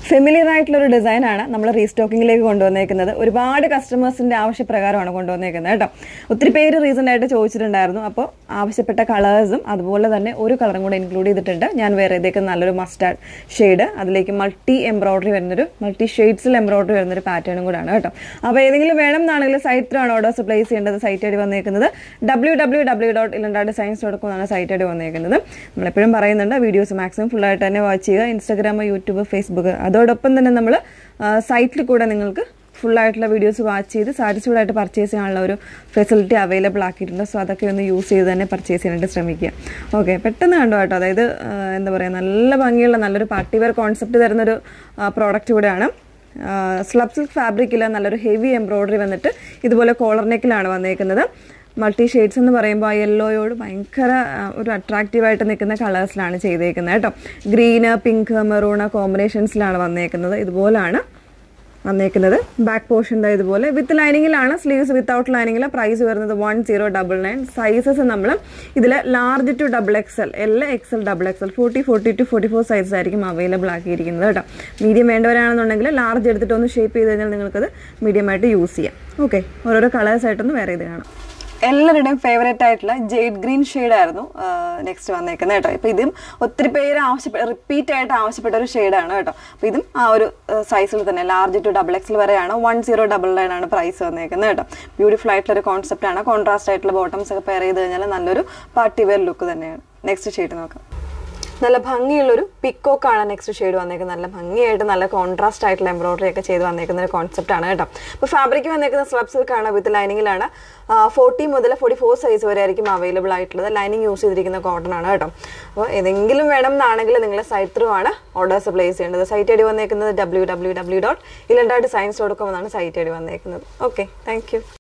familiar ആയിട്ടുള്ള ഒരു ഡിസൈനാണ് നമ്മൾ റീസ്റ്റോക്കിങ്ങിലേക്ക് കൊണ്ടുവന്നേക്കുന്നത് ഒരുപാട് കസ്റ്റമേഴ്സിന്റെ ആവശ്യപ്രകാരമാണ് കൊണ്ടുവന്നേക്കുന്നത് കേട്ടോ ഒത്തിരി പേര് റീസെന്റ് ആയിട്ട് ചോദിച്ചിട്ടുണ്ടായിരുന്നു അപ്പോൾ ആവശ്യപ്പെട്ട കളേഴ്സും അതുപോലെ തന്നെ ഒരു കളറും കൂടെ ഇൻക്ലൂഡ് ചെയ്തിട്ടുണ്ട് ഞാൻ വേറെ ഇതേക്ക് നല്ലൊരു മസ്റ്റാർഡ് ഷെയ്ഡ് അതിലേക്ക് മൾട്ടി എംബ്രോയിഡറി വരുന്നൊരു മൾട്ടി ഷെയ്ഡ്സിൽ എംബ്രോയിഡറി വരുന്നൊരു പാറ്റേണും കൂടാണ് കേട്ടോ അപ്പോൾ ഏതെങ്കിലും വേണം എന്നാണെങ്കിൽ സൈറ്റിലാണ് ഓർഡേഴ്സ് പ്ലേസ് ചെയ്യേണ്ടത് സൈറ്റ് ഐ ഡി വന്നേക്കുന്നത് W W W dot Elanda designs dot com എന്നാണ് സൈറ്റ് ഐ ഡി വന്നേക്കുന്നത് നമ്മളെപ്പോഴും പറയുന്നുണ്ട് വീഡിയോസ് മാക്സിമം ഫുള്ളായിട്ട് തന്നെ വാച്ച് ചെയ്യുക ഇൻസ്റ്റാഗ്രാം യൂട്യൂബ് ഫേസ്ബുക്ക് അതോടൊപ്പം തന്നെ നമ്മൾ സൈറ്റിൽ കൂടെ നിങ്ങൾക്ക് ഫുള്ളായിട്ടുള്ള വീഡിയോസ് വാച്ച് ചെയ്ത് സാറ്റിസ്ഫൈഡ് ആയിട്ട് പർച്ചേസ് ചെയ്യാനുള്ള ഒരു ഫെസിലിറ്റി അവൈലബിൾ ആക്കിയിട്ടുണ്ട് സോ അതൊക്കെ ഒന്ന് യൂസ് ചെയ്ത് തന്നെ പർച്ചേസ് ചെയ്യാനായിട്ട് ശ്രമിക്കുക ഓക്കെ പെട്ടെന്ന് കണ്ടു കേട്ടോ അതായത് ആ, എന്താ പറയുക നല്ല ഭംഗിയുള്ള നല്ലൊരു പാർട്ടി വെയർ കോൺസെപ്റ്റ് തരുന്നൊരു പ്രോഡക്റ്റ് കൂടെയാണ് സ്ലബ് സിൽക്ക് ഫാബ്രിക്കിൽ നല്ലൊരു ഹെവി എംബ്രോയിഡറി വന്നിട്ട് ഇതുപോലെ കോളർ നെക്കിലാണ് വന്നേക്കുന്നത് മൾട്ടി ഷെയ്ഡ്സ് എന്ന് പറയുമ്പോൾ ആ യെല്ലോയോട് ഭയങ്കര ആ, ഒരു അട്രാക്റ്റീവായിട്ട് നിൽക്കുന്ന കളേഴ്സിലാണ് ചെയ്തേക്കുന്നത് കേട്ടോ ഗ്രീന് പിങ്ക് മെറൂണ് കോമ്പിനേഷൻസിലാണ് വന്നേക്കുന്നത് ഇതുപോലാണ് വന്നേക്കുന്നത് ബാക്ക് പോർഷൻ ദാ ഇതുപോലെ വിത്ത് ലൈനിങ്ങിലാണ് സ്ലീവ്സ് വിത്തൗട്ട് ലൈനിങ്ങിൽ പ്രൈസ് വരുന്നത് one zero double nine sizes നമ്മൾ ഇതിൽ large to double XL L XL double XL forty forty two forty four size ആയിരിക്കും അവൈലബിൾ ആക്കിയിരിക്കുന്നത് കേട്ടോ മീഡിയം വേണ്ടവരാണെന്നുണ്ടെങ്കിൽ ലാർജ് എടുത്തിട്ട് ഒന്ന് ഷേപ്പ് ചെയ്ത് കഴിഞ്ഞാൽ നിങ്ങൾക്കത് മീഡിയം ആയിട്ട് യൂസ് ചെയ്യാം ഓക്കെ ഓരോരോ കളേഴ്സ് ആയിട്ടൊന്ന് വേറെ ഇത് കാണാം എല്ലാവരുടെയും ഫേവറേറ്റ് ആയിട്ടുള്ള ജെയ്ഡ് ഗ്രീൻ ഷെയ്ഡ് ആയിരുന്നു നെക്സ്റ്റ് വന്നേക്കുന്നത് കേട്ടോ ഇപ്പൊ ഇതും ഒത്തിരി പേര് ആവശ്യപ്പെട്ട റിപ്പീറ്റ് ആയിട്ട് ആവശ്യപ്പെട്ട ഒരു ഷെയ്ഡാണ് കേട്ടോ അപ്പൊ ഇതും ആ ഒരു സൈസിൽ തന്നെ ലാർജ് ടു ഡബിൾ എക്സൽ വരെയാണ് വൺ സീറോ ഡബിൾ നയൻ ആണ് പ്രൈസ് വന്നേക്കുന്നത് കേട്ടോ ബ്യൂട്ടിഫുൾ ആയിട്ടുള്ള ഒരു കോൺസെപ്റ്റ് ആണ് കോൺട്രാസ്റ്റ് ആയിട്ടുള്ള ബോട്ടംസ് ഒക്കെ പെയർ ചെയ്ത് കഴിഞ്ഞാൽ നല്ലൊരു പാർട്ടി വെയർ ലുക്ക് തന്നെയാണ് നെക്സ്റ്റ് ഷെയ്ഡ് നോക്കാം നല്ല ഭംഗിയുള്ളൊരു പിക്കോക്ക് ആണ് നെക്സ്റ്റ് ഷെയ്ഡ് വന്നേക്കുന്നത് നല്ല ഭംഗിയായിട്ട് നല്ല കോൺട്രാസ്റ്റ് ആയിട്ടുള്ള എംബ്രോയിഡറി ഒക്കെ ചെയ്ത് വന്നേക്കുന്ന ഒരു കോൺസെപ്റ്റ് ആണ് കേട്ടോ അപ്പോൾ ഫാബ്രിക് വന്നേക്കുന്ന സ്ലബ് സിൽക്ക് ആണ് വിത്ത് ലൈനിങ്ങിലാണ് ഫോർട്ടി മുതൽ ഫോർട്ടി ഫോർ സൈസ് വരെ ആയിരിക്കും അവൈലബിൾ ആയിട്ടുള്ളത് ലൈനിങ് യൂസ് ചെയ്തിരിക്കുന്ന കോട്ടൺ ആണ് കേട്ടോ അപ്പോൾ ഏതെങ്കിലും വേണം എന്നാണെങ്കിൽ നിങ്ങൾ സൈറ്റ് ത്രൂ ആണ് ഓർഡേഴ്സ് പ്ലേസ് ചെയ്യേണ്ടത് സൈറ്റ് ഐ ഡി വന്നേക്കുന്നത് W W W dot Elanda designs dot com എന്നാണ് സൈറ്റ് ഐ ഡി വന്നേക്കുന്നത് ഓക്കെ താങ്ക് യു